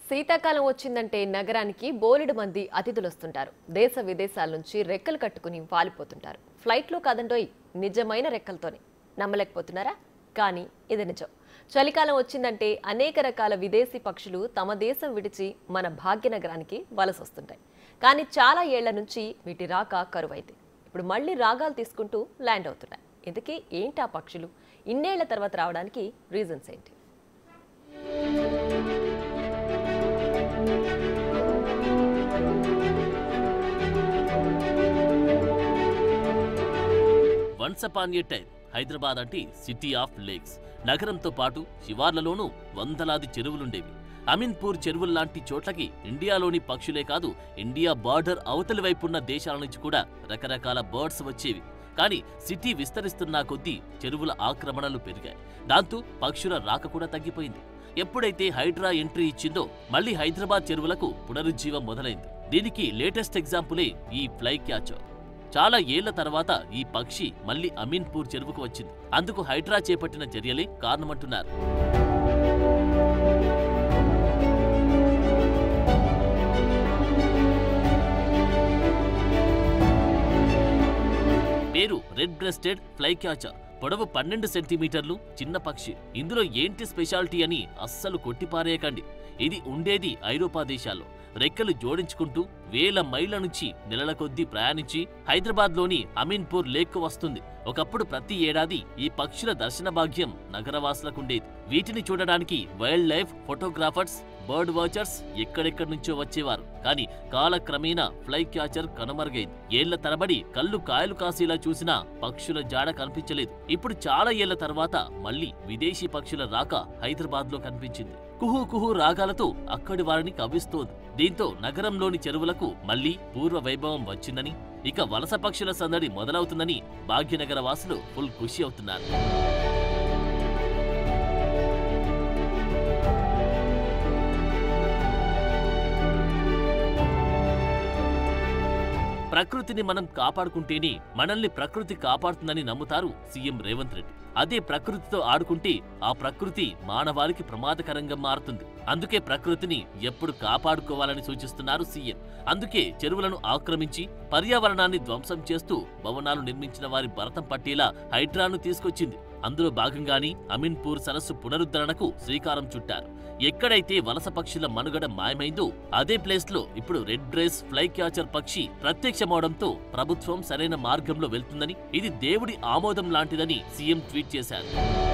శీతాకాలం వచ్చిందంటే నగరానికి బోలెడు మంది అతిథులు వస్తుంటారు దేశ విదేశాల నుంచి రెక్కలు కట్టుకుని వాలిపోతుంటారు ఫ్లైట్లో కాదండోయ్ నిజమైన రెక్కలతోనే నమ్మలేకపోతున్నారా కానీ ఇది నిజం చలికాలం వచ్చిందంటే అనేక రకాల విదేశీ పక్షులు తమ దేశం విడిచి మన భాగ్యనగరానికి వలస వస్తుంటాయి కానీ చాలా ఏళ్ల నుంచి వీటి రాక కరువైంది ఇప్పుడు మళ్ళీ రాగాలు తీసుకుంటూ ల్యాండ్ అవుతున్నాయి ఇంతకీ ఏంటి ఆ పక్షులు ఇన్నేళ్ల తర్వాత రావడానికి రీజన్స్ ఏంటి once upon a time Hyderabad అంటే సిటీ ఆఫ్ లేక్స్ నగరంతో పాటు శివార్లలోనూ వందలాది చెరువులుండేవి అమీన్పూర్ చెరువుల్లాంటి చోట్లకి ఇండియాలోని పక్షులే కాదు ఇండియా బార్డర్ అవతలి వైపున్న దేశాల నుంచి కూడా రకరకాల బర్డ్స్ వచ్చేవి కానీ సిటీ విస్తరిస్తున్న కొద్దీ చెరువుల ఆక్రమణలు పెరిగాయి దాంతో పక్షుల రాక కూడా తగ్గిపోయింది ఎప్పుడైతే హైడ్రా ఎంట్రీ ఇచ్చిందో మళ్ళీ హైదరాబాద్ చెరువులకు పునరుజ్జీవం మొదలైంది దీనికి లేటెస్ట్ ఎగ్జాంపులే ఈ ఫ్లై క్యాచర్ చాలా ఏళ్ల తర్వాత ఈ పక్షి మళ్ళీ అమీన్పూర్ చెరువుకు వచ్చింది అందుకు హైడ్రా చేపట్టిన చర్యలే కారణమంటున్నారు పేరు రెడ్ బ్రెస్టెడ్ ఫ్లై క్యాచర్ పొడవు పన్నెండు సెంటీమీటర్లు చిన్న పక్షి ఇందులో ఏంటి స్పెషాలిటీ అని అస్సలు కొట్టిపారేయకండి ఇది ఉండేది ఐరోపా దేశాల్లో రెక్కలు జోడించుకుంటూ వేల మైళ్ళ నుంచి నెలల కొద్దీ ప్రయాణించి హైదరాబాద్లోని అమీన్పూర్ లేక్కు వస్తుంది ఒకప్పుడు ప్రతి ఏడాది ఈ పక్షుల దర్శన భాగ్యం నగరవాసులకుండేది వీటిని చూడడానికి wild life photographers bird watchers ఎక్కడెక్కడి నుంచో వచ్చేవారు కానీ కాలక్రమేణా ఫ్లై క్యాచర్ కనుమరుగైంది ఏళ్ల తరబడి కళ్ళు కాయలు కాసేలా చూసినా పక్షుల జాడ కనిపించలేదు ఇప్పుడు చాలా ఏళ్ల తర్వాత మళ్ళీ విదేశీ పక్షుల రాక హైదరాబాద్ లో కనిపించింది కుహు కుహు రాగాలతో అక్కడి వారిని కవ్విస్తోంది దీంతో నగరంలోని చెరువులకు మళ్లీ పూర్వ వైభవం వచ్చిందని ఇక వలస పక్షుల సందడి మొదలవుతుందని భాగ్యనగర వాసులు ఫుల్ ఖుషి అవుతున్నారు ప్రకృతిని మనం కాపాడుకుంటేనే మనల్ని ప్రకృతి కాపాడుతుందని నమ్ముతారు సీఎం రేవంత్ రెడ్డి అదే ప్రకృతితో ఆడుకుంటే ఆ ప్రకృతి మానవాళికి ప్రమాదకరంగా మారుతుంది అందుకే ప్రకృతిని ఎప్పుడు కాపాడుకోవాలని సూచిస్తున్నారు సీఎం అందుకే చెరువులను ఆక్రమించి పర్యావరణాన్ని ధ్వంసం చేస్తూ భవనాలు నిర్మించిన వారి భరతం పట్టేలా హైడ్రాను తీసుకొచ్చింది అందులో భాగంగానే అమీన్పూర్ సరస్సు పునరుద్ధరణకు శ్రీకారం చుట్టారు ఎక్కడైతే వలస పక్షుల మనుగడ మాయమైందో అదే ప్లేస్ లో ఇప్పుడు రెడ్ డ్రెస్ ఫ్లై క్యాచర్ పక్షి ప్రత్యక్షమవడంతో ప్రభుత్వం సరైన మార్గంలో వెళ్తుందని ఇది దేవుడి ఆమోదం లాంటిదని సీఎం ట్వీట్ చేశారు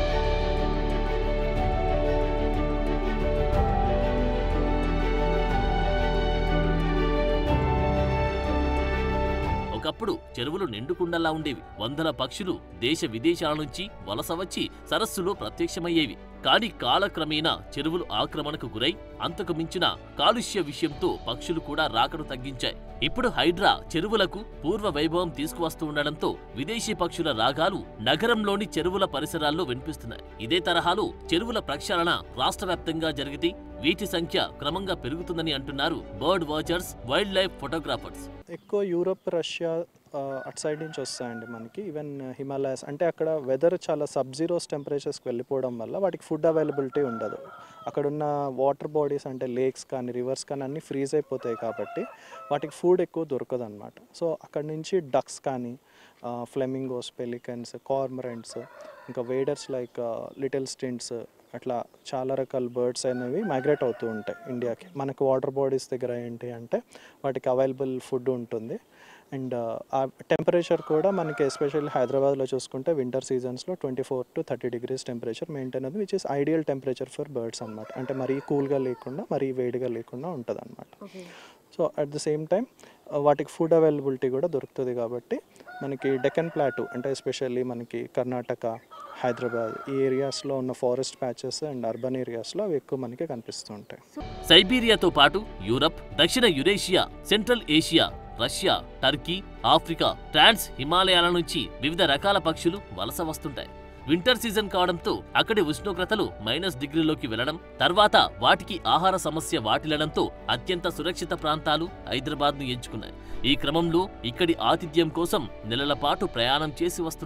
ఒకప్పుడు చెరువులు నిండుకుండలా ఉండేవి వందల పక్షులు దేశ విదేశాల నుంచి వలస వచ్చి సరస్సులో ప్రత్యక్షమయ్యేవి కానీ కాలక్రమేణా చెరువులు ఆక్రమణకు గురై అంతకు మించిన కాలుష్య విషయంతో పక్షులు కూడా రాకను తగ్గించాయి ఇప్పుడు హైడ్రా చెరువులకు పూర్వ వైభవం తీసుకువస్తూ ఉండడంతో విదేశీ పక్షుల రాగాలు నగరంలోని చెరువుల పరిసరాల్లో వినిపిస్తున్నాయి ఇదే తరహాలో చెరువుల ప్రక్షాళన రాష్ట్ర వ్యాప్తంగా జరిగితే వీటి సంఖ్య క్రమంగా పెరుగుతుందని అంటున్నారు bird watchers wild life photographers ఎక్కువ యూరప్ రష్యా ఆ, అటు సైడ్ నుంచి వస్తాయండి మనకి ఈవెన్ హిమాలయాస్ అంటే అక్కడ వెదర్ చాలా సబ్ జీరోస్ టెంపరేచర్స్కి వెళ్ళిపోవడం వల్ల వాటికి ఫుడ్ అవైలబిలిటీ ఉండదు అక్కడ ఉన్న వాటర్ బాడీస్ అంటే లేక్స్ కానీ రివర్స్ కానీ అన్నీ ఫ్రీజ్ అయిపోతాయి కాబట్టి వాటికి ఫుడ్ ఎక్కువ దొరకదు అనమాట సో అక్కడ నుంచి డక్స్ కానీ ఫ్లెమింగోస్ పెలికన్స్ కార్మరెంట్స్ ఇంకా వేడర్స్ లైక్ లిటిల్ స్టింట్స్ అట్లా చాలా రకాల బర్డ్స్ అనేవి మైగ్రేట్ అవుతూ ఉంటాయి ఇండియాకి మనకు వాటర్ బాడీస్ దగ్గర ఏంటి అంటే వాటికి అవైలబుల్ ఫుడ్ ఉంటుంది అండ్ ఆ టెంపరేచర్ కూడా మనకి ఎస్పెషల్లీ హైదరాబాద్లో చూసుకుంటే వింటర్ సీజన్స్లో twenty four to thirty degrees temperature maintain అవుతుంది which is ideal temperature for birds అనమాట అంటే మరీ కూల్గా లేకుండా మరీ వేడిగా లేకుండా ఉంటుంది అనమాట so at the same time వాటికి ఫుడ్ అవైలబిలిటీ కూడా దొరుకుతుంది కాబట్టి మనకి డెక్కన్ ప్లాటూ అంటే ఎస్పెషల్లీ మనకి కర్ణాటక హైదరాబాద్ ఈ ఏరియాస్లో ఉన్న ఫారెస్ట్ ప్యాచెస్ అండ్ అర్బన్ ఏరియాస్లో అవి ఎక్కువ మనకి కనిపిస్తూ ఉంటాయి సైబీరియాతో పాటు యూరప్ దక్షిణ Eurasia Central Asia Russia Turkey Africa trans హిమాలయాల నుంచి వివిధ రకాల పక్షులు వలస వస్తుంటాయి వింటర్ సీజన్ కావడంతో అక్కడి ఉష్ణోగ్రతలు మైనస్ డిగ్రీలోకి వెళ్లడం తర్వాత వాటికి ఆహార సమస్య వాటిల్లడంతో అత్యంత సురక్షిత ప్రాంతాలు హైదరాబాద్ను ఎంచుకున్నాయి ఈ క్రమంలో ఇక్కడి ఆతిథ్యం కోసం నెలల పాటు ప్రయాణం చేసి వస్తుంటాయి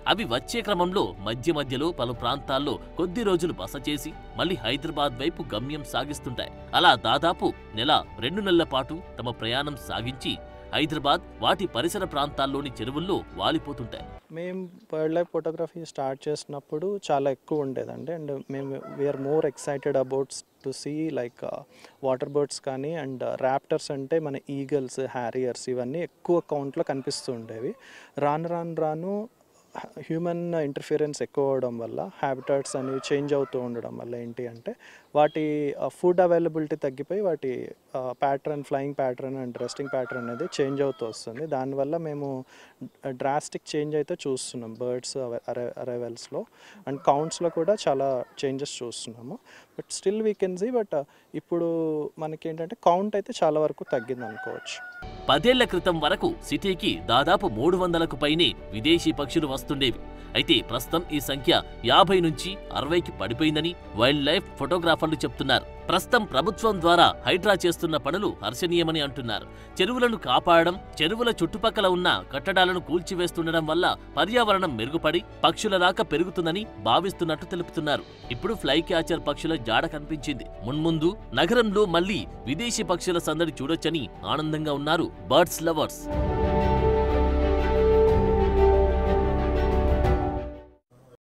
అవి వచ్చే క్రమంలో మధ్య మధ్యలో పలు ప్రాంతాల్లో కొద్ది రోజులు బస చేసి మళ్ళీ హైదరాబాద్ వైపు గమ్యం సాగిస్తుంటాయి అలా దాదాపు నెల రెండు నెలల పాటు తమ ప్రయాణం సాగించి హైదరాబాద్ వాటి పరిసర ప్రాంతాల్లోని చెరువుల్లో వాలిపోతుంటాయి మేము వైల్డ్ లైఫ్ ఫోటోగ్రఫీ స్టార్ట్ చేసినప్పుడు చాలా ఎక్కువ ఉండేదండి అండ్ మేము we're more excited about to see like water birds కానీ అండ్ ర్యాప్టర్స్ అంటే మన ఈగల్స్ హ్యారియర్స్ ఇవన్నీ ఎక్కువ కౌంట్లో కనిపిస్తూ ఉండేవి రాను రాను రాను హ్యూమన్ ఇంటర్ఫిరెన్స్ ఎక్కువ అవడం వల్ల హ్యాబిటాట్స్ అనేవి చేంజ్ అవుతూ ఉండడం వల్ల ఏంటి అంటే వాటి ఫుడ్ అవైలబిలిటీ తగ్గిపోయి వాటి pattern flying pattern and resting pattern అనేది చేంజ్ అవుతూ వస్తుంది దానివల్ల మేము డ్రాస్టిక్ చేంజ్ అయితే చూస్తున్నాం బర్డ్స్ అరైవల్స్లో అండ్ కౌంట్స్లో కూడా చాలా చేంజెస్ చూస్తున్నాము but still we can see but ఇప్పుడు మనకి ఏంటంటే కౌంట్ అయితే చాలా వరకు తగ్గింది అనుకోవచ్చు పదేళ్ల క్రితం వరకు సిటీకి దాదాపు మూడు వందలకు పైనే విదేశీ పక్షులు వస్తుండేవి అయితే ప్రస్తుతం ఈ సంఖ్య యాభై నుంచి అరవైకి పడిపోయిందని వైల్డ్ లైఫ్ ఫోటోగ్రాఫర్లు చెప్తున్నారు ప్రస్తుతం ప్రభుత్వం ద్వారా హైడ్రా చేస్తున్న పనులు హర్షణీయమని అంటున్నారు చెరువులను కాపాడడం చెరువుల చుట్టుపక్కల ఉన్న కట్టడాలను కూల్చివేస్తుండడం వల్ల పర్యావరణం మెరుగుపడి పక్షుల రాక పెరుగుతుందని భావిస్తున్నట్టు తెలుపుతున్నారు ఇప్పుడు ఫ్లై క్యాచర్ పక్షుల జాడ కనిపించింది మున్ముందు నగరంలో మళ్లీ విదేశీ పక్షుల సందడి చూడొచ్చని ఆనందంగా ఉన్నారు బర్డ్స్ లవర్స్